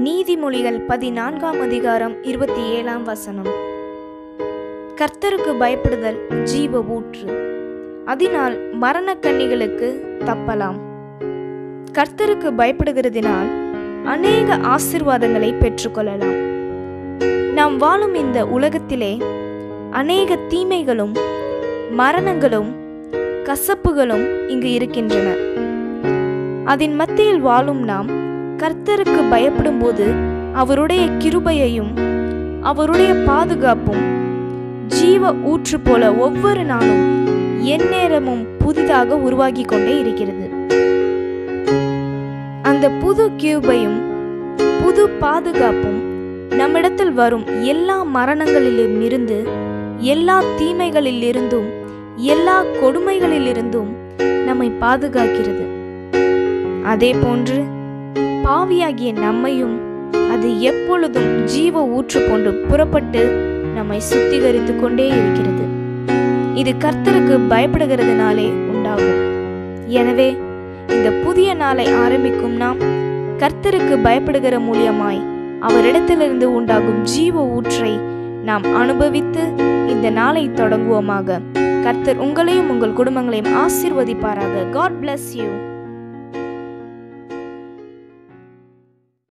நீதிமொழிகள் பதினான்காம் அதிகாரம் இருபத்தி ஏழாம் வசனம் கர்த்தருக்கு பயப்படுதல் ஜீவ ஊற்று அதனால் மரணக்கண்ணிகளுக்கு தப்பலாம் கர்த்தருக்கு பயப்படுகிறதினால் அநேக ஆசிர்வாதங்களை பெற்றுக்கொள்ளலாம் நாம் வாழும் இந்த உலகத்திலே அநேக தீமைகளும் மரணங்களும் கசப்புகளும் இங்கு இருக்கின்றன அதன் மத்தியில் வாழும் நாம் கர்த்தருக்கு பயப்படும்போது அவருடைய கிருபையையும் அவருடைய பாதுகாப்பும் ஜீவ ஊற்று போல ஒவ்வொரு நாளும் எந்நேரமும் புதிதாக உருவாகி கொண்டே இருக்கிறது அந்த புது கியூபையும் புது பாதுகாப்பும் நம்மிடத்தில் வரும் எல்லா மரணங்களிலும் இருந்து எல்லா தீமைகளிலிருந்தும் எல்லா கொடுமைகளிலிருந்தும் நம்மை பாதுகாக்கிறது அதே போன்று பாவியாகிய நம்மையும் அது எப்பொழுதும் ஜீவ ஊற்று கொண்டு புறப்பட்டு நம்மை சுத்திகரித்து கொண்டே இருக்கிறது இது கர்த்தருக்கு பயப்படுகிறதுனாலே உண்டாகும் எனவே இந்த புதிய நாளை ஆரம்பிக்கும் நாம் கர்த்தருக்கு பயப்படுகிற மூலியமாய் அவரிடத்திலிருந்து உண்டாகும் ஜீவ ஊற்றை நாம் அனுபவித்து இந்த நாளை தொடங்குவோமாக கர்த்தர் உங்களையும் உங்கள் குடும்பங்களையும் ஆசீர்வதிப்பாராக காட் bless யூ